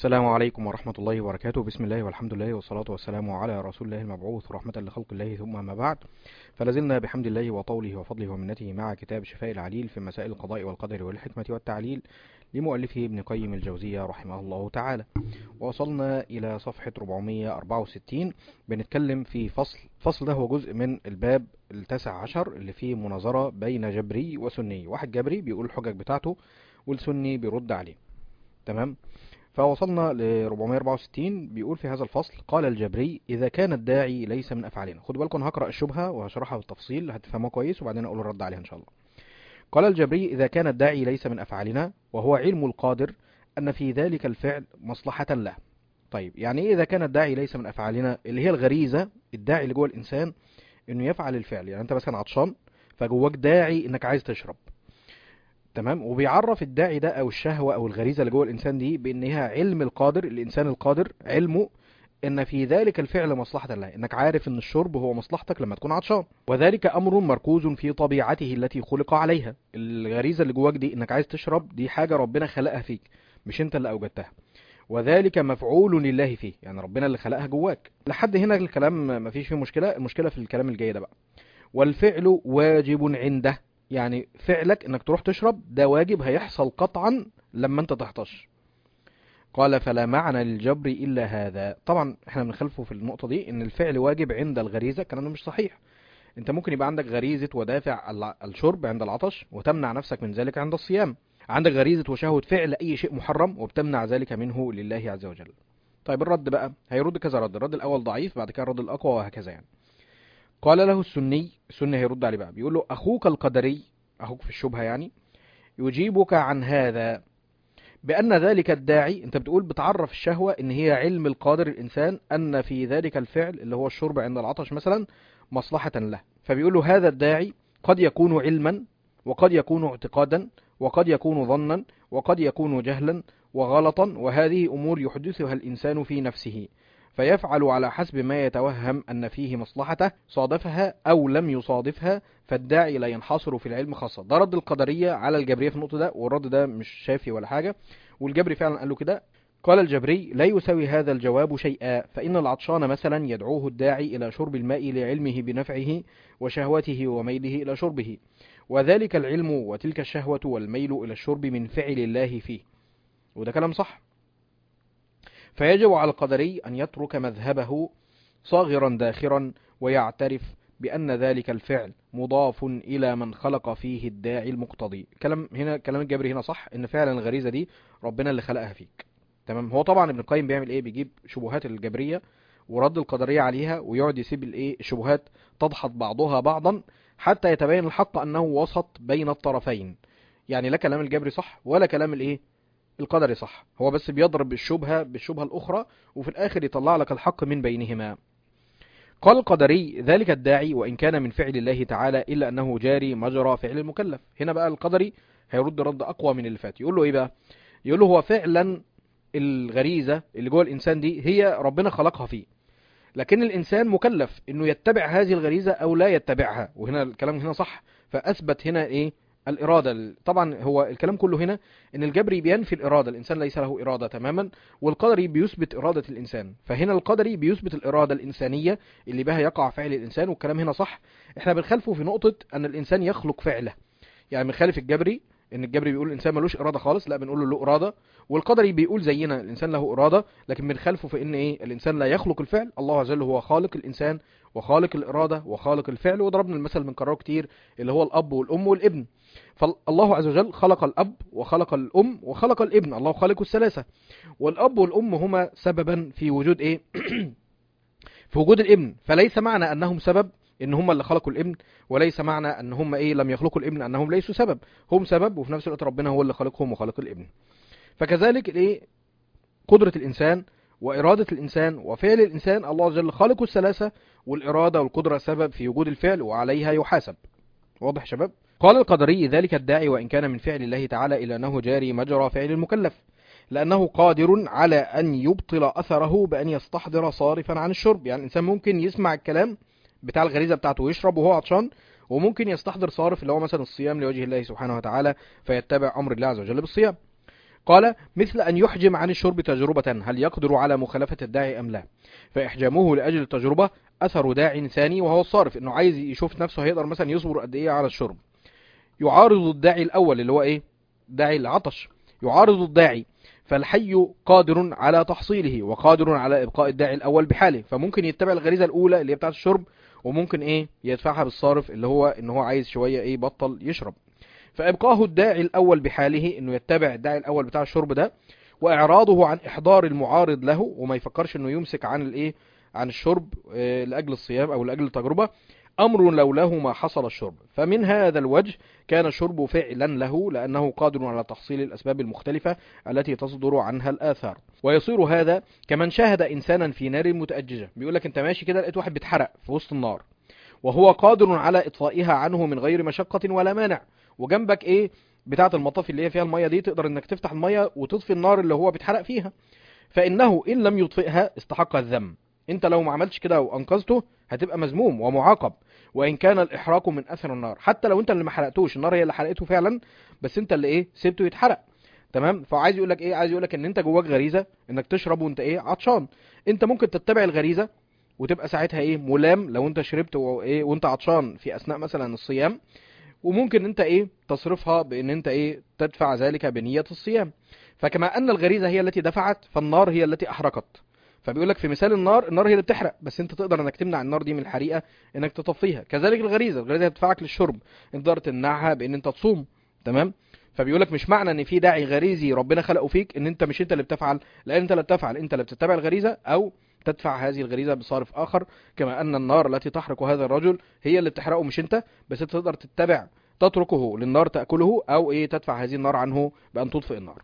السلام عليكم ورحمة الله وبركاته بسم الله والحمد لله والصلاة والسلام على رسول الله المبعوث رحمة لخلق الله ثم ما بعد فلازلنا بحمد الله وطوله وفضله ومنته مع كتاب شفاء العليل في مسائل القضاء والقدر والحكمة والتعليل لمؤلفه ابن قيم الجوزية رحمه الله تعالى وصلنا إلى صفحة 464 بنتكلم في فصل فصل ده هو جزء من الباب التاسع عشر اللي فيه مناظرة بين جبري وسني واحد جبري بيقول الحجج بتاعته والسني بيرد عليه تمام فوصلنا ل 464 بيقول في هذا الفصل قال الجبري إذا كان الداعي ليس من أفعالنا خدوا بالكم هقرأ الشبهة وهشرحها بالتفصيل هتفهموها كويس وبعدين أقول الرد عليها إن شاء الله قال الجبري إذا كان الداعي ليس من أفعالنا وهو علم القادر أن في ذلك الفعل مصلحة له طيب يعني إيه إذا كان الداعي ليس من أفعالنا اللي هي الغريزة الداعي اللي جوه الإنسان إنه يفعل الفعل يعني أنت مثلا عطشان فجواك داعي إنك عايز تشرب تمام وبيعرف الداعي ده او الشهوه او الغريزه اللي جوه الانسان دي بانها علم القادر الانسان القادر علمه ان في ذلك الفعل مصلحه له انك عارف ان الشرب هو مصلحتك لما تكون عطشان وذلك امر مركوز في طبيعته التي خلق عليها الغريزه اللي جواك دي انك عايز تشرب دي حاجه ربنا خلقها فيك مش انت اللي اوجدتها وذلك مفعول لله فيه يعني ربنا اللي خلقها جواك لحد هنا الكلام مفيش فيه مشكله المشكله في الكلام الجاي ده بقى والفعل واجب عنده يعني فعلك انك تروح تشرب ده واجب هيحصل قطعا لما انت تحتش قال فلا معنى للجبر الا هذا طبعا احنا بنخالفه في النقطه دي ان الفعل واجب عند الغريزه الكلام ده مش صحيح انت ممكن يبقى عندك غريزه ودافع الشرب عند العطش وتمنع نفسك من ذلك عند الصيام عندك غريزه وشهوه فعل اي شيء محرم وبتمنع ذلك منه لله عز وجل طيب الرد بقى هيرد كذا رد الرد الاول ضعيف بعد كده الرد الاقوى وهكذا يعني قال له السني السني هيرد عليه بقى بيقول له اخوك القدري اخوك في الشبهه يعني يجيبك عن هذا بان ذلك الداعي انت بتقول بتعرف الشهوه ان هي علم القادر الانسان ان في ذلك الفعل اللي هو الشرب عند العطش مثلا مصلحه له فبيقول له هذا الداعي قد يكون علما وقد يكون اعتقادا وقد يكون ظنا وقد يكون جهلا وغلطا وهذه امور يحدثها الانسان في نفسه فيفعل على حسب ما يتوهم أن فيه مصلحته صادفها أو لم يصادفها فالداعي لا ينحصر في العلم خاصة ده رد القدرية على الجبرية في النقطة ده والرد ده مش شافي ولا حاجة والجبري فعلا قال له كده قال الجبري لا يساوي هذا الجواب شيئا فإن العطشان مثلا يدعوه الداعي إلى شرب الماء لعلمه بنفعه وشهوته وميله إلى شربه وذلك العلم وتلك الشهوة والميل إلى الشرب من فعل الله فيه وده كلام صح فيجب على القدري أن يترك مذهبه صاغرا داخرا ويعترف بأن ذلك الفعل مضاف إلى من خلق فيه الداعي المقتضي كلام هنا كلام الجبري هنا صح إن فعلا الغريزة دي ربنا اللي خلقها فيك تمام هو طبعا ابن القيم بيعمل ايه بيجيب شبهات الجبرية ورد القدرية عليها ويقعد يسيب الايه الشبهات تدحض بعضها بعضا حتى يتبين الحق أنه وسط بين الطرفين يعني لا كلام الجبري صح ولا كلام الايه القدري صح هو بس بيضرب الشبهة بالشبهة الأخرى وفي الآخر يطلع لك الحق من بينهما قال القدري ذلك الداعي وإن كان من فعل الله تعالى إلا أنه جاري مجرى فعل المكلف هنا بقى القدري هيرد رد أقوى من اللي فات يقول له إيه بقى يقول له هو فعلا الغريزة اللي جوه الإنسان دي هي ربنا خلقها فيه لكن الإنسان مكلف إنه يتبع هذه الغريزة أو لا يتبعها وهنا الكلام هنا صح فأثبت هنا إيه الإرادة طبعا هو الكلام كله هنا إن الجبري بينفي الإرادة الإنسان ليس له إرادة تماما والقدري بيثبت إرادة الإنسان فهنا القدري بيثبت الإرادة الإنسانية اللي بها يقع فعل الإنسان والكلام هنا صح إحنا بنخالفه في نقطة أن الإنسان يخلق فعله يعني بنخالف الجبري ان الجبري بيقول الانسان ملوش اراده خالص لا بنقول له له اراده والقدري بيقول زينا الانسان له اراده لكن بنخالفه في ان ايه الانسان لا يخلق الفعل الله عز وجل هو خالق الانسان وخالق الاراده وخالق الفعل وضربنا المثل من كرره كتير اللي هو الاب والام والابن فالله عز وجل خلق الاب وخلق الام وخلق الابن الله خالق الثلاثه والاب والام هما سببا في وجود ايه في وجود الابن فليس معنى انهم سبب ان هم اللي خلقوا الابن وليس معنى ان هم ايه لم يخلقوا الابن انهم ليسوا سبب هم سبب وفي نفس الوقت ربنا هو اللي خلقهم وخلق الابن فكذلك الايه قدرة الانسان وإرادة الإنسان وفعل الإنسان الله عز وجل خالق الثلاثة والإرادة والقدرة سبب في وجود الفعل وعليها يحاسب واضح شباب قال القدري ذلك الداعي وإن كان من فعل الله تعالى إلى أنه جاري مجرى فعل المكلف لأنه قادر على أن يبطل أثره بأن يستحضر صارفا عن الشرب يعني الإنسان ممكن يسمع الكلام بتاع الغريزة بتاعته ويشرب وهو عطشان وممكن يستحضر صارف اللي هو مثلا الصيام لوجه الله سبحانه وتعالى فيتبع أمر الله عز وجل بالصيام قال مثل أن يحجم عن الشرب تجربة هل يقدر على مخالفة الداعي أم لا فإحجامه لأجل التجربة أثر داع ثاني وهو الصارف إنه عايز يشوف نفسه هيقدر مثلا يصبر قد إيه على الشرب يعارض الداعي الأول اللي هو إيه داعي العطش يعارض الداعي فالحي قادر على تحصيله وقادر على إبقاء الداعي الأول بحاله فممكن يتبع الغريزة الأولى اللي هي بتاعة الشرب وممكن إيه يدفعها بالصارف اللي هو إن هو عايز شوية إيه بطل يشرب فإبقاه الداعي الأول بحاله إنه يتبع الداعي الأول بتاع الشرب ده وإعراضه عن إحضار المعارض له وما يفكرش إنه يمسك عن الإيه عن الشرب آه، لأجل الصيام أو لأجل التجربة أمر لولاه ما حصل الشرب فمن هذا الوجه كان الشرب فعلا له لأنه قادر على تحصيل الأسباب المختلفة التي تصدر عنها الآثار ويصير هذا كمن شاهد إنسانا في نار متأججة بيقول لك أنت ماشي كده لقيت واحد بيتحرق في وسط النار وهو قادر على إطفائها عنه من غير مشقة ولا مانع وجنبك إيه بتاعة المطاف اللي هي فيها المية دي تقدر إنك تفتح المية وتطفي النار اللي هو بيتحرق فيها فإنه إن لم يطفئها استحق الذم انت لو ما عملتش كده وانقذته هتبقى مذموم ومعاقب وان كان الاحراق من اثر النار حتى لو انت اللي ما حرقتوش النار هي اللي حرقته فعلا بس انت اللي ايه سيبته يتحرق تمام فعايز يقول لك ايه عايز يقول لك ان انت جواك غريزه انك تشرب وانت ايه عطشان انت ممكن تتبع الغريزه وتبقى ساعتها ايه ملام لو انت شربت وايه وانت عطشان في اثناء مثلا الصيام وممكن انت ايه تصرفها بان انت ايه تدفع ذلك بنيه الصيام فكما ان الغريزه هي التي دفعت فالنار هي التي احرقت فبيقول لك في مثال النار النار هي اللي بتحرق بس انت تقدر انك تمنع النار دي من الحريقه انك تطفيها كذلك الغريزه الغريزه هتدفعك للشرب انت تقدر تمنعها بان انت تصوم تمام فبيقول لك مش معنى ان في داعي غريزي ربنا خلقه فيك ان انت مش انت اللي بتفعل لا انت اللي بتفعل انت اللي بتتبع الغريزه او تدفع هذه الغريزه بصارف اخر كما ان النار التي تحرق هذا الرجل هي اللي بتحرقه مش انت بس انت تقدر تتبع تتركه للنار تاكله او ايه تدفع هذه النار عنه بان تطفئ النار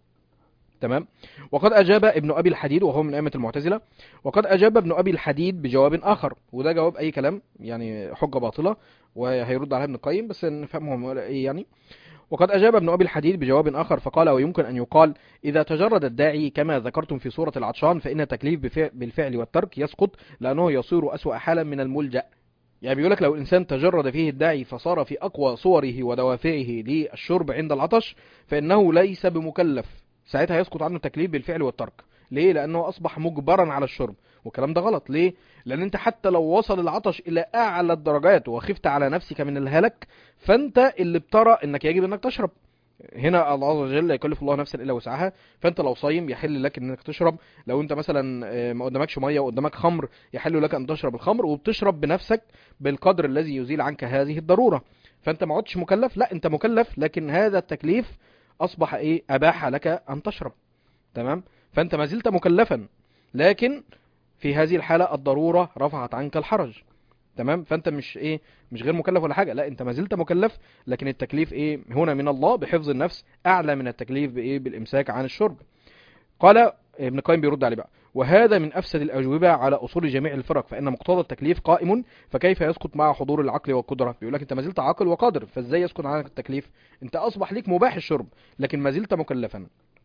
تمام وقد أجاب ابن أبي الحديد وهو من أئمة المعتزلة وقد أجاب ابن أبي الحديد بجواب آخر وده جواب أي كلام يعني حجة باطلة وهيرد عليها ابن القيم بس نفهمهم إيه يعني وقد أجاب ابن أبي الحديد بجواب آخر فقال ويمكن أن يقال إذا تجرد الداعي كما ذكرتم في سورة العطشان فإن التكليف بفع- بالفعل والترك يسقط لأنه يصير أسوأ حالا من الملجأ يعني بيقول لك لو الإنسان تجرد فيه الداعي فصار في أقوى صوره ودوافعه للشرب عند العطش فإنه ليس بمكلف ساعتها يسقط عنه التكليف بالفعل والترك ليه لانه اصبح مجبرا على الشرب والكلام ده غلط ليه لان انت حتى لو وصل العطش الى اعلى الدرجات وخفت على نفسك من الهلك فانت اللي بترى انك يجب انك تشرب هنا الله عز وجل لا يكلف الله نفسا الا وسعها فانت لو صايم يحل لك انك تشرب لو انت مثلا آه، ما قدامكش ميه وقدامك خمر يحل لك ان تشرب الخمر وبتشرب بنفسك بالقدر الذي يزيل عنك هذه الضروره فانت ما عدتش مكلف لا انت مكلف لكن هذا التكليف اصبح ايه اباح لك ان تشرب تمام فانت ما زلت مكلفا لكن في هذه الحاله الضروره رفعت عنك الحرج تمام فانت مش ايه مش غير مكلف ولا حاجه لا انت ما زلت مكلف لكن التكليف ايه هنا من الله بحفظ النفس اعلى من التكليف بايه بالامساك عن الشرب قال ابن القيم بيرد عليه بقى وهذا من افسد الاجوبه على اصول جميع الفرق فان مقتضى التكليف قائم فكيف يسقط مع حضور العقل والقدره بيقول لك انت ما زلت عاقل وقادر فازاي يسقط عنك التكليف انت اصبح ليك مباح الشرب لكن ما زلت مكلفا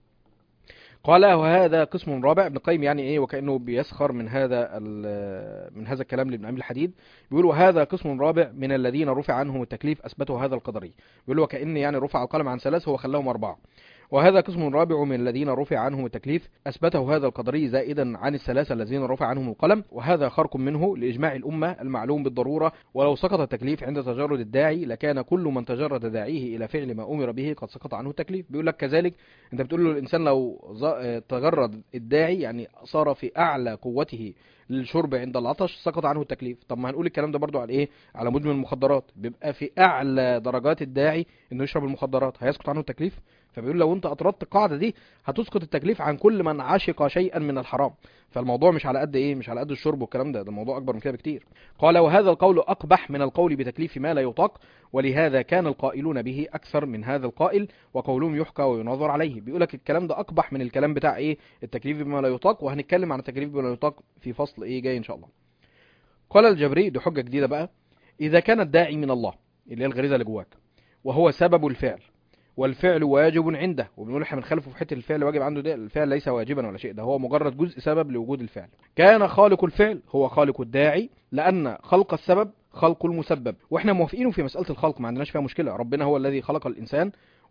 قال وهذا قسم رابع ابن القيم يعني ايه وكانه بيسخر من هذا ال- من هذا الكلام لابن ابي الحديد بيقول وهذا قسم رابع من الذين رفع عنهم التكليف اثبتوا هذا القدري بيقول وكان يعني رفع القلم عن ثلاث هو خلاهم اربعه وهذا قسم رابع من الذين رفع عنهم التكليف أثبته هذا القدري زائدا عن الثلاثة الذين رفع عنهم القلم وهذا خرق منه لإجماع الأمة المعلوم بالضرورة ولو سقط التكليف عند تجرد الداعي لكان كل من تجرد داعيه إلى فعل ما أمر به قد سقط عنه التكليف بيقول لك كذلك أنت بتقول له الإنسان لو ز- تجرد الداعي يعني صار في أعلى قوته للشرب عند العطش سقط عنه التكليف طب ما هنقول الكلام ده برضو على ايه على مدمن المخدرات بيبقى في اعلى درجات الداعي انه يشرب المخدرات هيسقط عنه التكليف فبيقول لو انت اطردت القاعده دي هتسقط التكليف عن كل من عشق شيئا من الحرام فالموضوع مش على قد ايه مش على قد الشرب والكلام ده ده الموضوع اكبر من كده بكتير قال وهذا القول اقبح من القول بتكليف ما لا يطاق ولهذا كان القائلون به اكثر من هذا القائل وقولهم يحكى وينظر عليه بيقول لك الكلام ده اقبح من الكلام بتاع ايه التكليف بما لا يطاق وهنتكلم عن التكليف بما لا يطاق في فصل ايه جاي ان شاء الله قال الجبري دي حجه جديده بقى اذا كان الداعي من الله اللي هي الغريزه اللي جواك وهو سبب الفعل والفعل واجب عنده وبنقول احنا بنخالفه في حته الفعل واجب عنده ده الفعل ليس واجبا ولا شيء ده هو مجرد جزء سبب لوجود الفعل كان خالق الفعل هو خالق الداعي لان خلق السبب خلق المسبب واحنا موافقينه في مساله الخلق ما عندناش فيها مشكله ربنا هو الذي خلق الانسان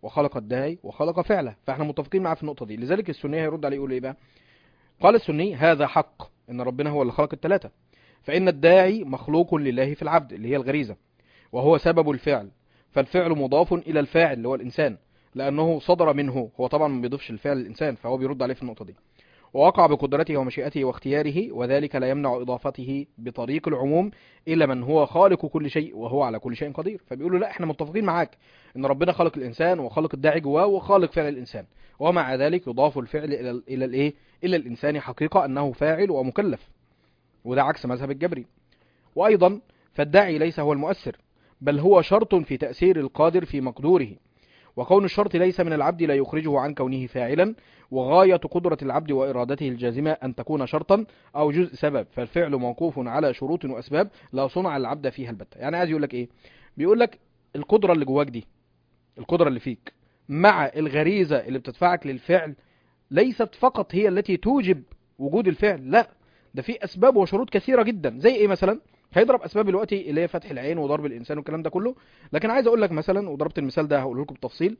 وخلق الداعي وخلق فعله فاحنا متفقين معاه في النقطه دي لذلك السني هيرد عليه يقول ايه بقى قال السني هذا حق ان ربنا هو اللي خلق الثلاثه فان الداعي مخلوق لله في العبد اللي هي الغريزه وهو سبب الفعل فالفعل مضاف الى الفاعل اللي هو الانسان لانه صدر منه هو طبعا ما بيضيفش الفعل الانسان فهو بيرد عليه في النقطه دي ووقع بقدرته ومشيئته واختياره وذلك لا يمنع إضافته بطريق العموم إلى من هو خالق كل شيء وهو على كل شيء قدير فبيقولوا لا احنا متفقين معاك ان ربنا خلق الانسان وخلق الداعي جواه وخالق فعل الانسان ومع ذلك يضاف الفعل الى ال الى الايه الى الانسان حقيقه انه فاعل ومكلف وده عكس مذهب الجبري وايضا فالداعي ليس هو المؤثر بل هو شرط في تاثير القادر في مقدوره وكون الشرط ليس من العبد لا يخرجه عن كونه فاعلا وغاية قدرة العبد وإرادته الجازمة أن تكون شرطا أو جزء سبب فالفعل موقوف على شروط وأسباب لا صنع العبد فيها البتة يعني عايز يقول لك إيه بيقول لك القدرة اللي جواك دي القدرة اللي فيك مع الغريزة اللي بتدفعك للفعل ليست فقط هي التي توجب وجود الفعل لا ده في أسباب وشروط كثيرة جدا زي إيه مثلا هيضرب اسباب دلوقتي اللي هي فتح العين وضرب الانسان والكلام ده كله لكن عايز اقول لك مثلا وضربت المثال ده هقوله لكم بالتفصيل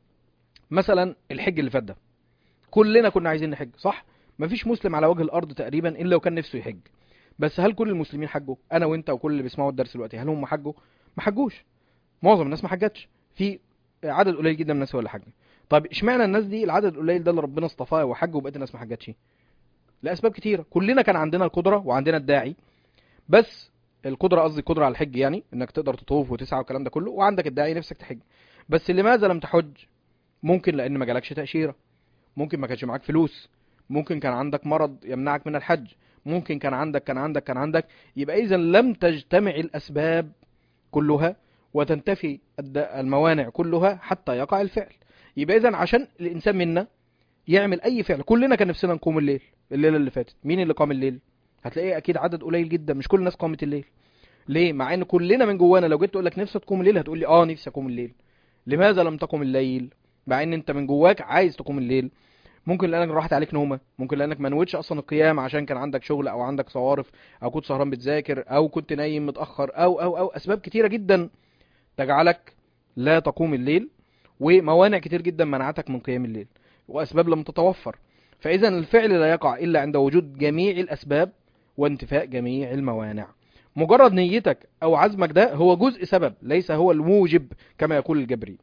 مثلا الحج اللي فات ده كلنا كنا عايزين نحج صح مفيش مسلم على وجه الارض تقريبا الا لو كان نفسه يحج بس هل كل المسلمين حجوا انا وانت وكل اللي بيسمعوا الدرس دلوقتي هل هم حجوا ما حجوش معظم الناس ما حجتش في عدد قليل جدا من الناس هو اللي حج طب اشمعنى الناس دي العدد القليل ده اللي ربنا اصطفاه وحج وبقيه الناس ما حجتش لاسباب كتيره كلنا كان عندنا القدره وعندنا الداعي بس القدره قصدي القدره على الحج يعني انك تقدر تطوف وتسعى والكلام ده كله وعندك الداعي نفسك تحج بس لماذا لم تحج ممكن لان ما جالكش تاشيره ممكن ما كانش معاك فلوس ممكن كان عندك مرض يمنعك من الحج ممكن كان عندك كان عندك كان عندك يبقى اذا لم تجتمع الاسباب كلها وتنتفي الموانع كلها حتى يقع الفعل يبقى اذا عشان الانسان منا يعمل اي فعل كلنا كان نفسنا نقوم الليل الليله اللي فاتت مين اللي قام الليل هتلاقيه اكيد عدد قليل جدا مش كل الناس قامت الليل ليه مع ان كلنا من جوانا لو جيت تقول لك نفسك تقوم الليل هتقول لي اه نفسي اقوم الليل لماذا لم تقم الليل مع ان انت من جواك عايز تقوم الليل ممكن لانك راحت عليك نومه ممكن لانك ما نويتش اصلا القيام عشان كان عندك شغل او عندك صوارف او كنت سهران بتذاكر او كنت نايم متاخر او او او اسباب كتيره جدا تجعلك لا تقوم الليل وموانع كتير جدا منعتك من قيام الليل واسباب لم تتوفر فاذا الفعل لا يقع الا عند وجود جميع الاسباب وانتفاء جميع الموانع مجرد نيتك او عزمك ده هو جزء سبب ليس هو الموجب كما يقول الجبري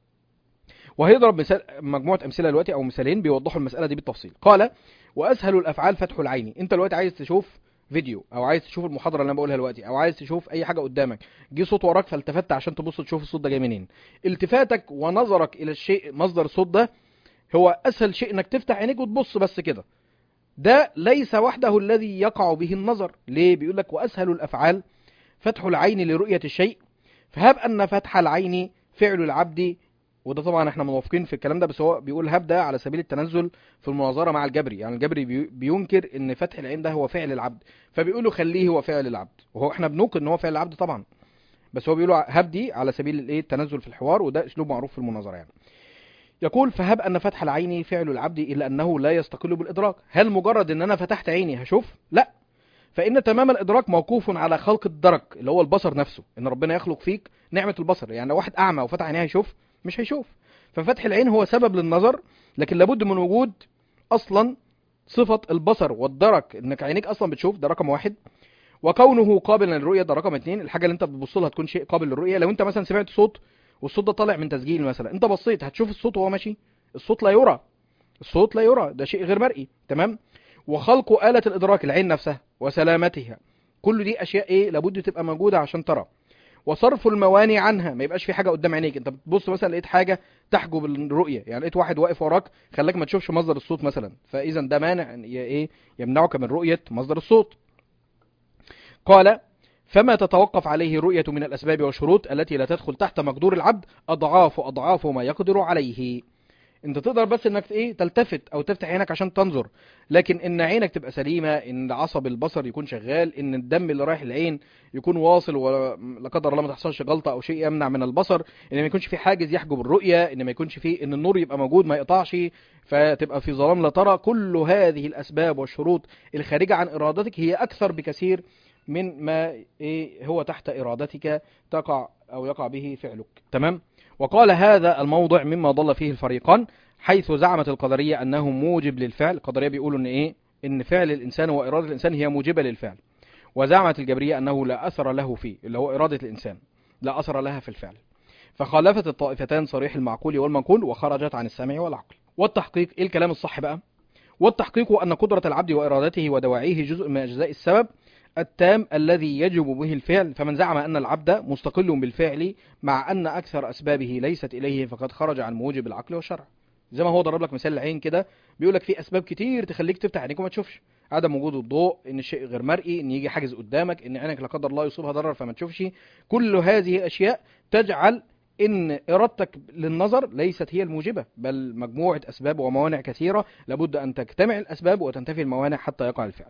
وهيضرب مثال مجموعه امثله دلوقتي او مثالين بيوضحوا المساله دي بالتفصيل قال واسهل الافعال فتح العين انت دلوقتي عايز تشوف فيديو او عايز تشوف المحاضره اللي انا بقولها دلوقتي او عايز تشوف اي حاجه قدامك جه صوت وراك فالتفت عشان تبص تشوف الصوت ده جاي منين التفاتك ونظرك الى الشيء مصدر الصوت ده هو اسهل شيء انك تفتح عينيك وتبص بس كده ده ليس وحده الذي يقع به النظر ليه بيقول لك واسهل الافعال فتح العين لرؤيه الشيء فهب ان فتح العين فعل العبد وده طبعا احنا موافقين في الكلام ده بس هو بيقول هب ده على سبيل التنزل في المناظره مع الجبري يعني الجبري بينكر ان فتح العين ده هو فعل العبد فبيقولوا خليه هو فعل العبد وهو احنا بنوقن ان هو فعل العبد طبعا بس هو بيقولوا هب دي على سبيل الايه التنزل في الحوار وده اسلوب معروف في المناظره يعني يقول فهب ان فتح العين فعل العبد الا انه لا يستقل بالادراك هل مجرد ان انا فتحت عيني هشوف لا فان تمام الادراك موقوف على خلق الدرك اللي هو البصر نفسه ان ربنا يخلق فيك نعمه البصر يعني لو واحد اعمى وفتح عينيه هيشوف مش هيشوف ففتح العين هو سبب للنظر لكن لابد من وجود اصلا صفه البصر والدرك انك عينيك اصلا بتشوف ده رقم واحد وكونه قابلا للرؤيه ده رقم اتنين الحاجه اللي انت بتبص لها تكون شيء قابل للرؤيه لو انت مثلا سمعت صوت والصوت ده طالع من تسجيل مثلا انت بصيت هتشوف الصوت وهو ماشي الصوت لا يرى الصوت لا يرى ده شيء غير مرئي تمام وخلق آلة الإدراك العين نفسها وسلامتها كل دي أشياء إيه لابد تبقى موجودة عشان ترى وصرف الموانع عنها ما يبقاش في حاجة قدام عينيك انت بتبص مثلا لقيت حاجة تحجب الرؤية يعني لقيت واحد واقف وراك خلاك ما تشوفش مصدر الصوت مثلا فإذا ده مانع ايه يمنعك من رؤية مصدر الصوت قال فما تتوقف عليه رؤية من الأسباب والشروط التي لا تدخل تحت مقدور العبد أضعاف أضعاف ما يقدر عليه انت تقدر بس انك ايه تلتفت او تفتح عينك عشان تنظر لكن ان عينك تبقى سليمه ان عصب البصر يكون شغال ان الدم اللي رايح العين يكون واصل ولا قدر الله ما تحصلش غلطه او شيء يمنع من البصر ان ما يكونش في حاجز يحجب الرؤيه ان ما يكونش في ان النور يبقى موجود ما يقطعش فتبقى في ظلام لا ترى كل هذه الاسباب والشروط الخارجه عن ارادتك هي اكثر بكثير من ما إيه هو تحت ارادتك تقع او يقع به فعلك تمام وقال هذا الموضع مما ضل فيه الفريقان حيث زعمت القدرية أنه موجب للفعل القدرية بيقولوا أن إيه إن فعل الإنسان وإرادة الإنسان هي موجبة للفعل وزعمت الجبرية أنه لا أثر له فيه اللي هو إرادة الإنسان لا أثر لها في الفعل فخالفت الطائفتان صريح المعقول والمنقول وخرجت عن السمع والعقل والتحقيق إيه الكلام الصح بقى والتحقيق أن قدرة العبد وإرادته ودواعيه جزء من أجزاء السبب التام الذي يجب به الفعل فمن زعم أن العبد مستقل بالفعل مع أن أكثر أسبابه ليست إليه فقد خرج عن موجب العقل والشرع زي ما هو ضرب لك مثال العين كده بيقول لك في اسباب كتير تخليك تفتح عينيك وما تشوفش عدم وجود الضوء ان الشيء غير مرئي ان يجي حاجز قدامك ان عينك لا قدر الله يصيبها ضرر فما تشوفش كل هذه اشياء تجعل ان ارادتك للنظر ليست هي الموجبه بل مجموعه اسباب وموانع كثيره لابد ان تجتمع الاسباب وتنتفي الموانع حتى يقع الفعل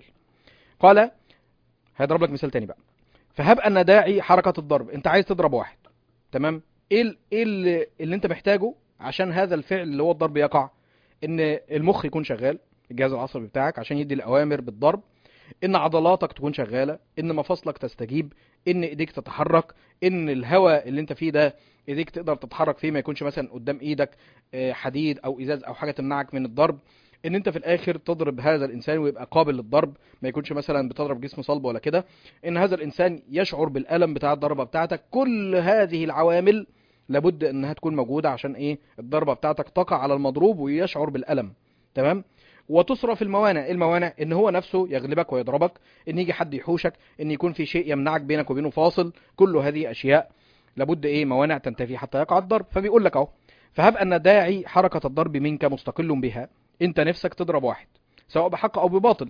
قال هيضرب لك مثال تاني بقى فهب ان داعي حركه الضرب انت عايز تضرب واحد تمام ايه ال- ايه اللي, اللي انت محتاجه عشان هذا الفعل اللي هو الضرب يقع ان المخ يكون شغال الجهاز العصبي بتاعك عشان يدي الاوامر بالضرب ان عضلاتك تكون شغاله ان مفاصلك تستجيب ان ايديك تتحرك ان الهواء اللي انت فيه ده ايديك تقدر تتحرك فيه ما يكونش مثلا قدام ايدك آه، حديد او ازاز او حاجه تمنعك من الضرب ان انت في الاخر تضرب هذا الانسان ويبقى قابل للضرب ما يكونش مثلا بتضرب جسم صلب ولا كده ان هذا الانسان يشعر بالالم بتاع الضربه بتاعتك كل هذه العوامل لابد انها تكون موجوده عشان ايه الضربه بتاعتك تقع على المضروب ويشعر بالالم تمام وتصرف الموانع إيه الموانع ان هو نفسه يغلبك ويضربك ان يجي حد يحوشك ان يكون في شيء يمنعك بينك وبينه فاصل كل هذه اشياء لابد ايه موانع تنتفي حتى يقع الضرب فبيقول لك اهو فهب ان داعي حركه الضرب منك مستقل بها انت نفسك تضرب واحد سواء بحق او بباطل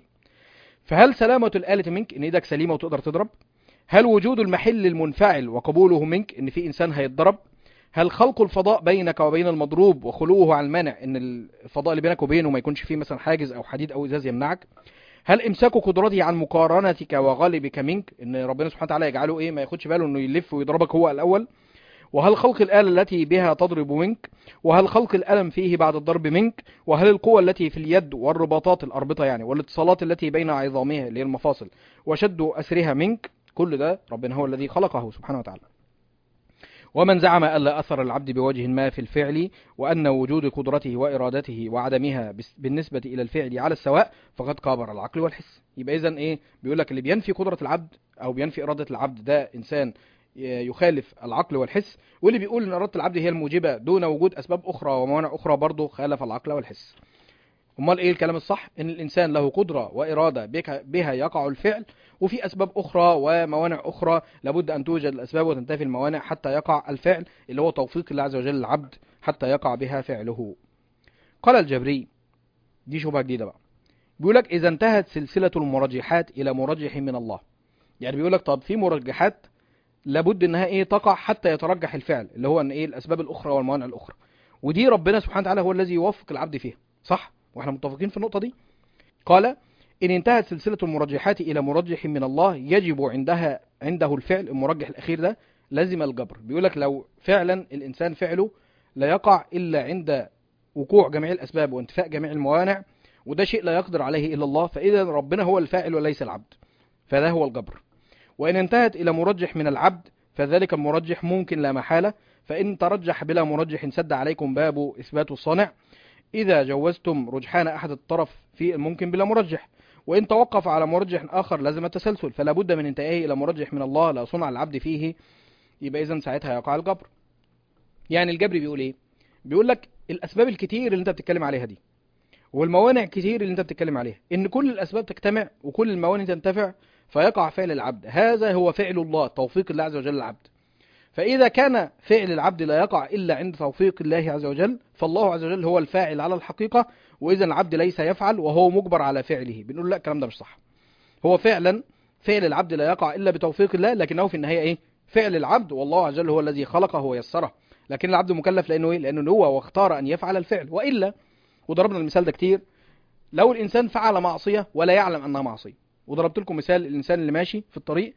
فهل سلامه الاله منك ان ايدك سليمه وتقدر تضرب هل وجود المحل المنفعل وقبوله منك ان في انسان هيتضرب هل خلق الفضاء بينك وبين المضروب وخلوه عن المانع ان الفضاء اللي بينك وبينه ما يكونش فيه مثلا حاجز او حديد او ازاز يمنعك هل امساك قدرته عن مقارنتك وغالبك منك ان ربنا سبحانه وتعالى يجعله ايه ما ياخدش باله انه يلف ويضربك هو الاول وهل خلق الآلة التي بها تضرب منك وهل خلق الألم فيه بعد الضرب منك وهل القوة التي في اليد والرباطات الأربطة يعني والاتصالات التي بين عظامها اللي هي المفاصل وشد أسرها منك كل ده ربنا هو الذي خلقه سبحانه وتعالى ومن زعم ألا أثر العبد بوجه ما في الفعل وأن وجود قدرته وإرادته وعدمها بس- بالنسبة إلى الفعل على السواء فقد كابر العقل والحس يبقى إذن إيه بيقول لك اللي بينفي قدرة العبد أو بينفي إرادة العبد ده إنسان ي- يخالف العقل والحس واللي بيقول ان اراده العبد هي الموجبه دون وجود اسباب اخرى وموانع اخرى برضه خالف العقل والحس امال ايه الكلام الصح ان الانسان له قدره واراده بك- بها يقع الفعل وفي اسباب اخرى وموانع اخرى لابد ان توجد الاسباب وتنتفي الموانع حتى يقع الفعل اللي هو توفيق الله عز وجل للعبد حتى يقع بها فعله قال الجبري دي شبهه جديده بقى بيقول لك اذا انتهت سلسله المرجحات الى مرجح من الله يعني بيقول لك طب في مرجحات لابد انها ايه تقع حتى يترجح الفعل اللي هو ان ايه الاسباب الاخرى والموانع الاخرى ودي ربنا سبحانه وتعالى هو الذي يوفق العبد فيها صح واحنا متفقين في النقطه دي قال ان انتهت سلسله المرجحات الى مرجح من الله يجب عندها عنده الفعل المرجح الاخير ده لازم الجبر بيقول لك لو فعلا الانسان فعله لا يقع الا عند وقوع جميع الاسباب وانتفاء جميع الموانع وده شيء لا يقدر عليه الا الله فاذا ربنا هو الفاعل وليس العبد فده هو الجبر وإن انتهت إلى مرجح من العبد فذلك المرجح ممكن لا محالة فإن ترجح بلا مرجح سد عليكم باب إثبات الصانع إذا جوزتم رجحان أحد الطرف في الممكن بلا مرجح وإن توقف على مرجح آخر لازم التسلسل فلا بد من انتهائه إلى مرجح من الله لا صنع العبد فيه يبقى إذا ساعتها يقع الجبر يعني الجبر بيقول إيه بيقول لك الأسباب الكتير اللي أنت بتتكلم عليها دي والموانع كتير اللي أنت بتتكلم عليها إن كل الأسباب تجتمع وكل الموانع تنتفع فيقع فعل العبد هذا هو فعل الله توفيق الله عز وجل للعبد فإذا كان فعل العبد لا يقع إلا عند توفيق الله عز وجل فالله عز وجل هو الفاعل على الحقيقة وإذا العبد ليس يفعل وهو مجبر على فعله بنقول لا الكلام ده مش صح هو فعلا فعل العبد لا يقع إلا بتوفيق الله لكنه في النهاية إيه فعل العبد والله عز وجل هو الذي خلقه ويسره لكن العبد مكلف لأنه إيه لأنه هو واختار أن يفعل الفعل وإلا وضربنا المثال ده كتير لو الإنسان فعل معصية ولا يعلم أنها معصية وضربت لكم مثال الانسان اللي ماشي في الطريق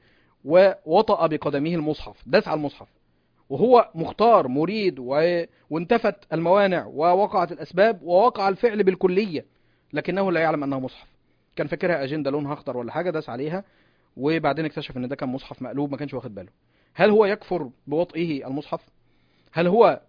ووطأ بقدمه المصحف داس على المصحف وهو مختار مريد و... وانتفت الموانع ووقعت الاسباب ووقع الفعل بالكليه لكنه لا يعلم انه مصحف كان فاكرها اجنده لونها اخضر ولا حاجه داس عليها وبعدين اكتشف ان ده كان مصحف مقلوب ما كانش واخد باله هل هو يكفر بوطئه المصحف هل هو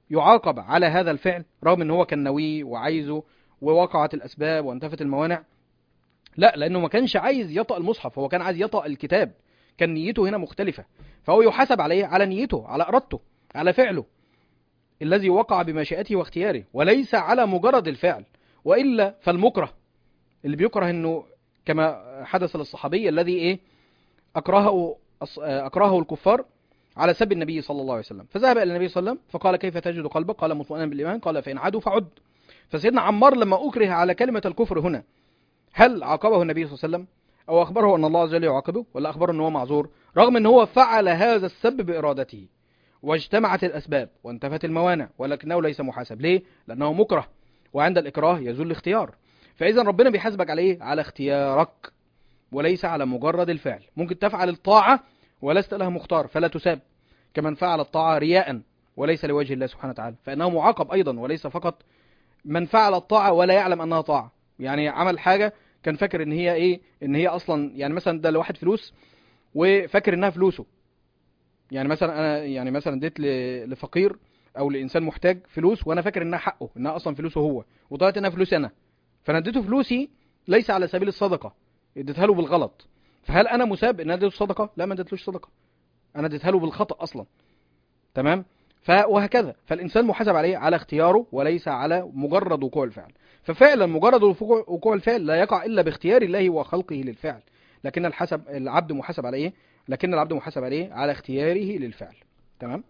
يعاقب على هذا الفعل رغم ان هو كان ناويه وعايزه ووقعت الاسباب وانتفت الموانع لا لانه ما كانش عايز يطأ المصحف هو كان عايز يطأ الكتاب كان نيته هنا مختلفة فهو يحاسب عليه على نيته على ارادته على فعله الذي وقع بمشيئته واختياره وليس على مجرد الفعل والا فالمكره اللي بيكره انه كما حدث للصحابي الذي ايه اكرهه اكرهه الكفار على سب النبي صلى الله عليه وسلم فذهب الى النبي صلى الله عليه وسلم فقال كيف تجد قلبك قال مطمئنا بالايمان قال فان عادوا فعد فسيدنا عمار لما اكره على كلمه الكفر هنا هل عاقبه النبي صلى الله عليه وسلم او اخبره ان الله عز وجل يعاقبه ولا اخبره ان هو معذور رغم ان هو فعل هذا السب بارادته واجتمعت الاسباب وانتفت الموانع ولكنه ليس محاسب ليه لانه مكره وعند الاكراه يزول الاختيار فاذا ربنا بيحاسبك على ايه على اختيارك وليس على مجرد الفعل ممكن تفعل الطاعه ولست لها مختار فلا تساب كمن فعل الطاعه رياء وليس لوجه الله سبحانه وتعالى فانه معاقب ايضا وليس فقط من فعل الطاعه ولا يعلم انها طاعه يعني عمل حاجه كان فاكر ان هي ايه ان هي اصلا يعني مثلا ده لواحد فلوس وفاكر انها فلوسه يعني مثلا انا يعني مثلا اديت ل- لفقير او لانسان محتاج فلوس وانا فاكر انها حقه انها اصلا فلوسه هو وطلعت انها فلوسي انا فانا اديته فلوسي ليس على سبيل الصدقه اديتها له بالغلط فهل انا مساب ان انا اديته صدقه لا ما اديتلوش صدقه انا اديتها له بالخطا اصلا تمام ف وهكذا فالانسان محاسب عليه على اختياره وليس على مجرد وقوع الفعل ففعلا مجرد وقوع وقوع الفعل لا يقع الا باختيار الله وخلقه للفعل لكن الحسب العبد محاسب على ايه لكن العبد محاسب عليه على اختياره للفعل تمام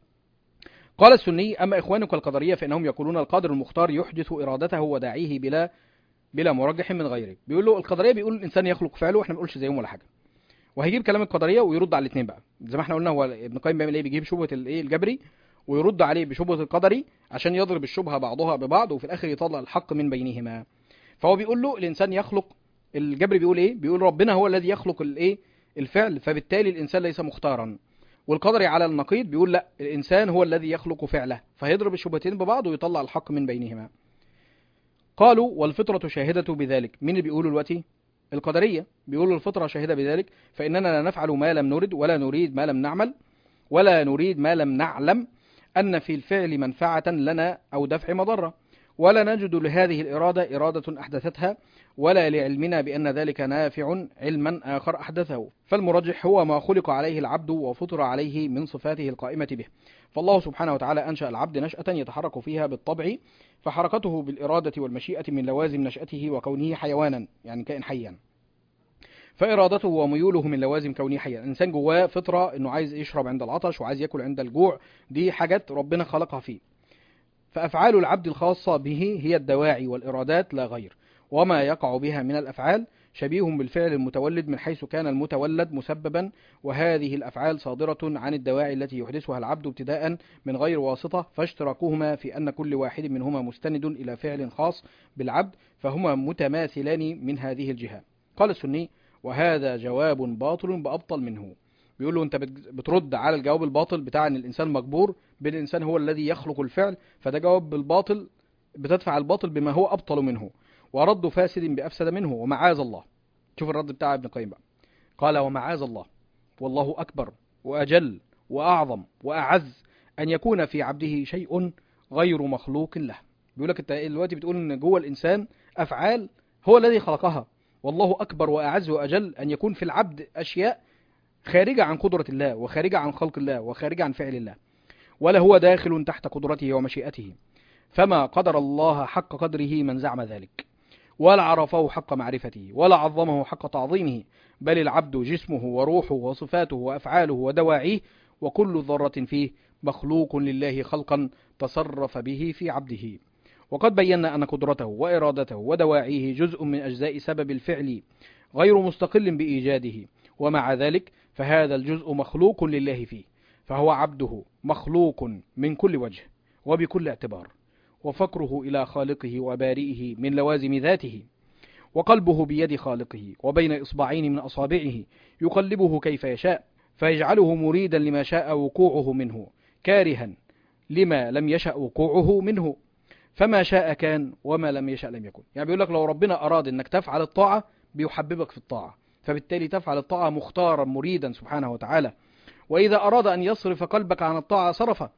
قال السني اما اخوانك القدريه فانهم يقولون القادر المختار يحدث ارادته وداعيه بلا بلا مرجح من غيره بيقول له القدريه بيقول الانسان يخلق فعله واحنا ما بنقولش زيهم ولا حاجه وهيجيب كلام القدريه ويرد على الاثنين بقى زي ما احنا قلنا هو ابن القيم بيعمل ايه بيجيب شبهه الايه الجبري ويرد عليه بشبهه القدري عشان يضرب الشبهه بعضها ببعض وفي الاخر يطلع الحق من بينهما فهو بيقول له الانسان يخلق الجبري بيقول ايه بيقول ربنا هو الذي يخلق الايه الفعل فبالتالي الانسان ليس مختارا والقدري على النقيض بيقول لا الانسان هو الذي يخلق فعله فهيضرب الشبهتين ببعض ويطلع الحق من بينهما قالوا والفطرة شاهدة بذلك مين اللي بيقولوا دلوقتي القدرية بيقولوا الفطرة شاهدة بذلك فإننا لا نفعل ما لم نرد ولا نريد ما لم نعمل ولا نريد ما لم نعلم أن في الفعل منفعة لنا أو دفع مضرة ولا نجد لهذه الإرادة إرادة أحدثتها ولا لعلمنا بأن ذلك نافع علما آخر أحدثه فالمرجح هو ما خلق عليه العبد وفطر عليه من صفاته القائمة به فالله سبحانه وتعالى أنشأ العبد نشأة يتحرك فيها بالطبع فحركته بالإرادة والمشيئة من لوازم نشأته وكونه حيوانا يعني كائن حيا فإرادته وميوله من لوازم كونه حيا الإنسان جواه فطرة إنه عايز يشرب عند العطش وعايز ياكل عند الجوع دي حاجات ربنا خلقها فيه فأفعال العبد الخاصة به هي الدواعي والإرادات لا غير وما يقع بها من الأفعال شبيه بالفعل المتولد من حيث كان المتولد مسببا وهذه الأفعال صادرة عن الدواعي التي يحدثها العبد ابتداء من غير واسطة فاشتراكهما في أن كل واحد منهما مستند إلى فعل خاص بالعبد فهما متماثلان من هذه الجهة قال السني وهذا جواب باطل بأبطل منه بيقول له انت بت- بترد على الجواب الباطل بتاع ان الانسان مجبور بان الانسان هو الذي يخلق الفعل فده جواب بالباطل بتدفع الباطل بما هو ابطل منه ورد فاسد بافسد منه ومعاذ الله شوف الرد بتاع ابن القيم بقى قال ومعاذ الله والله اكبر واجل واعظم واعز ان يكون في عبده شيء غير مخلوق له بيقول لك انت دلوقتي بتقول ان جوه الانسان افعال هو الذي خلقها والله اكبر واعز واجل ان يكون في العبد اشياء خارجة عن قدرة الله وخارجة عن خلق الله وخارجة عن فعل الله ولا هو داخل تحت قدرته ومشيئته فما قدر الله حق قدره من زعم ذلك ولا عرفه حق معرفته ولا عظمه حق تعظيمه بل العبد جسمه وروحه وصفاته وأفعاله ودواعيه وكل ذرة فيه مخلوق لله خلقا تصرف به في عبده وقد بينا أن قدرته وإرادته ودواعيه جزء من أجزاء سبب الفعل غير مستقل بإيجاده ومع ذلك فهذا الجزء مخلوق لله فيه فهو عبده مخلوق من كل وجه وبكل اعتبار وفقره إلى خالقه وبارئه من لوازم ذاته وقلبه بيد خالقه وبين إصبعين من أصابعه يقلبه كيف يشاء فيجعله مريدا لما شاء وقوعه منه كارها لما لم يشأ وقوعه منه فما شاء كان وما لم يشأ لم يكن يعني بيقول لك لو ربنا أراد أنك تفعل الطاعة بيحببك في الطاعة فبالتالي تفعل الطاعة مختارا مريدا سبحانه وتعالى وإذا أراد أن يصرف قلبك عن الطاعة صرفه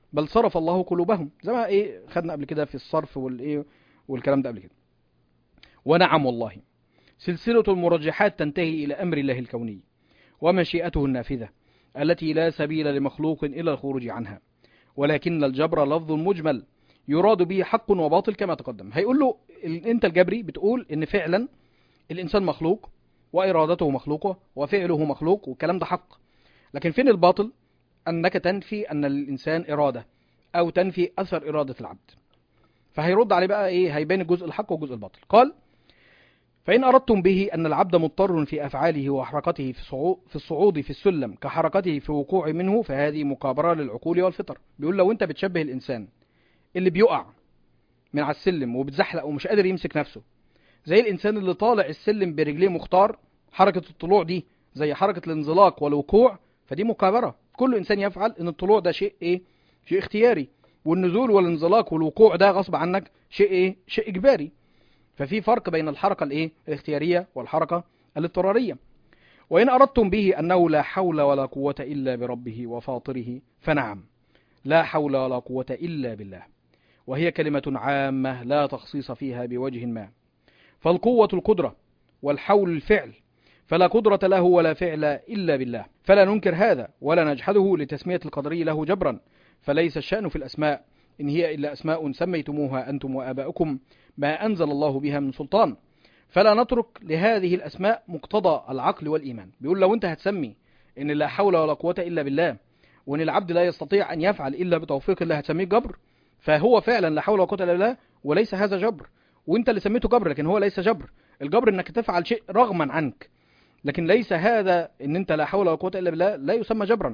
بل صرف الله قلوبهم زي ما ايه خدنا قبل كده في الصرف والايه والكلام ده قبل كده ونعم والله سلسلة المرجحات تنتهي إلى أمر الله الكوني ومشيئته النافذة التي لا سبيل لمخلوق إلى الخروج عنها ولكن الجبر لفظ مجمل يراد به حق وباطل كما تقدم هيقول له ال- انت الجبري بتقول ان فعلا الانسان مخلوق وارادته مخلوقه وفعله مخلوق والكلام ده حق لكن فين الباطل انك تنفي ان الانسان اراده او تنفي اثر اراده العبد فهيرد عليه بقى ايه هيبين الجزء الحق والجزء الباطل قال فإن أردتم به أن العبد مضطر في أفعاله وحركته في صعود في الصعود في السلم كحركته في وقوع منه فهذه مكابرة للعقول والفطر بيقول لو أنت بتشبه الإنسان اللي بيقع من على السلم وبتزحلق ومش قادر يمسك نفسه زي الإنسان اللي طالع السلم برجليه مختار حركة الطلوع دي زي حركة الانزلاق والوقوع فدي مكابرة كل إنسان يفعل إن الطلوع ده شيء إيه شيء اختياري والنزول والانزلاق والوقوع ده غصب عنك شيء إيه شيء إجباري ففي فرق بين الحركة الايه الاختيارية والحركة الاضطرارية وإن أردتم به أنه لا حول ولا قوة إلا بربه وفاطره فنعم لا حول ولا قوة إلا بالله وهي كلمة عامة لا تخصيص فيها بوجه ما فالقوة القدرة والحول الفعل فلا قدرة له ولا فعل إلا بالله فلا ننكر هذا ولا نجحده لتسمية القدري له جبرا فليس الشأن في الأسماء إن هي إلا أسماء سميتموها أنتم وآباؤكم ما أنزل الله بها من سلطان فلا نترك لهذه الأسماء مقتضى العقل والإيمان بيقول لو أنت هتسمي إن لا حول ولا قوة إلا بالله وإن العبد لا يستطيع أن يفعل إلا بتوفيق الله هتسميه جبر فهو فعلا لا حول ولا قوة إلا بالله وليس هذا جبر وأنت اللي سميته جبر لكن هو ليس جبر الجبر إنك تفعل شيء رغما عنك لكن ليس هذا إن أنت لا حول ولا قوة إلا بالله لا يسمى جبرا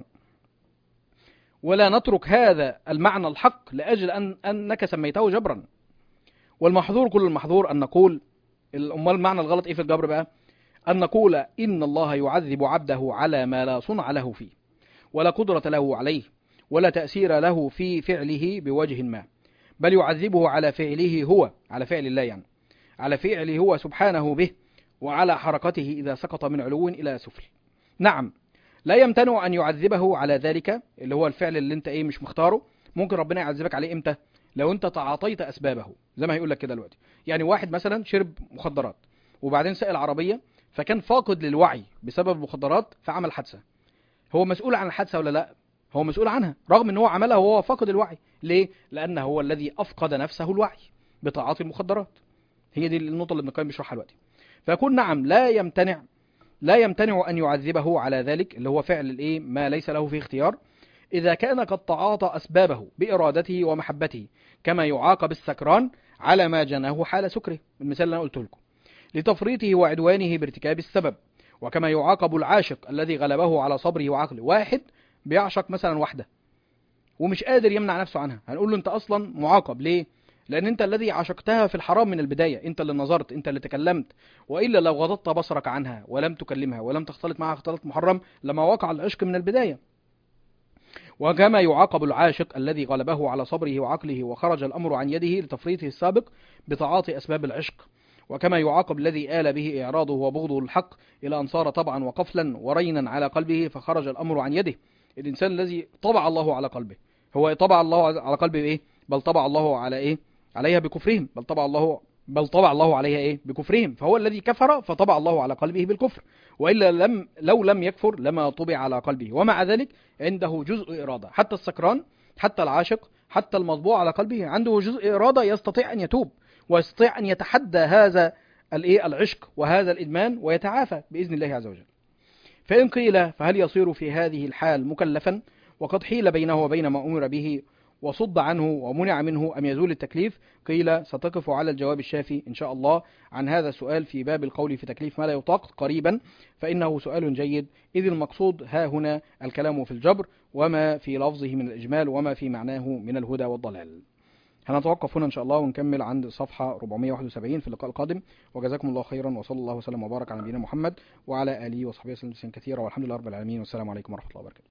ولا نترك هذا المعنى الحق لأجل أن أنك سميته جبرا والمحظور كل المحظور أن نقول أمال المعنى الغلط إيه في الجبر بقى أن نقول إن الله يعذب عبده على ما لا صنع له فيه ولا قدرة له عليه ولا تأثير له في فعله بوجه ما بل يعذبه على فعله هو على فعل الله يعني على فعله هو سبحانه به وعلى حركته إذا سقط من علو إلى سفل نعم لا يمتنع أن يعذبه على ذلك اللي هو الفعل اللي انت ايه مش مختاره ممكن ربنا يعذبك عليه امتى لو انت تعاطيت اسبابه زي ما هيقول لك كده دلوقتي يعني واحد مثلا شرب مخدرات وبعدين سائل العربيه فكان فاقد للوعي بسبب المخدرات فعمل حادثه هو مسؤول عن الحادثه ولا لا هو مسؤول عنها رغم ان هو عملها وهو فاقد الوعي ليه لان هو الذي افقد نفسه الوعي بتعاطي المخدرات هي دي النقطه اللي ابن القيم بيشرحها دلوقتي فيكون نعم لا يمتنع لا يمتنع ان يعذبه على ذلك اللي هو فعل الايه ما ليس له فيه اختيار إذا كان قد تعاطى أسبابه بإرادته ومحبته كما يعاقب السكران على ما جناه حال سكره المثال اللي أنا قلته لكم لتفريطه وعدوانه بارتكاب السبب وكما يعاقب العاشق الذي غلبه على صبره وعقله واحد بيعشق مثلا واحدة ومش قادر يمنع نفسه عنها هنقول له أنت أصلا معاقب ليه؟ لأن أنت الذي عشقتها في الحرام من البداية أنت اللي نظرت أنت اللي تكلمت وإلا لو غضضت بصرك عنها ولم تكلمها ولم تختلط معها اختلاط محرم لما وقع العشق من البداية وكما يعاقب العاشق الذي غلبه على صبره وعقله وخرج الأمر عن يده لتفريطه السابق بتعاطي أسباب العشق وكما يعاقب الذي آل به إعراضه وبغضه الحق إلى أن صار طبعا وقفلا ورينا على قلبه فخرج الأمر عن يده الإنسان الذي طبع الله على قلبه هو طبع الله على قلبه إيه بل طبع الله على إيه عليها بكفرهم بل طبع الله بل طبع الله عليها ايه بكفرهم فهو الذي كفر فطبع الله على قلبه بالكفر والا لم لو لم يكفر لما طبع على قلبه ومع ذلك عنده جزء اراده حتى السكران حتى العاشق حتى المطبوع على قلبه عنده جزء اراده يستطيع ان يتوب ويستطيع ان يتحدى هذا الايه العشق وهذا الادمان ويتعافى باذن الله عز وجل فان قيل فهل يصير في هذه الحال مكلفا وقد حيل بينه وبين ما امر به وصد عنه ومنع منه أم يزول التكليف قيل ستقف على الجواب الشافي إن شاء الله عن هذا السؤال في باب القول في تكليف ما لا يطاق قريبا فإنه سؤال جيد إذ المقصود ها هنا الكلام في الجبر وما في لفظه من الإجمال وما في معناه من الهدى والضلال هنتوقف هنا إن شاء الله ونكمل عند صفحة 471 في اللقاء القادم وجزاكم الله خيرا وصلى الله وسلم وبارك على نبينا محمد وعلى آله وصحبه وسلم كثيرا والحمد لله رب العالمين والسلام عليكم ورحمة الله وبركاته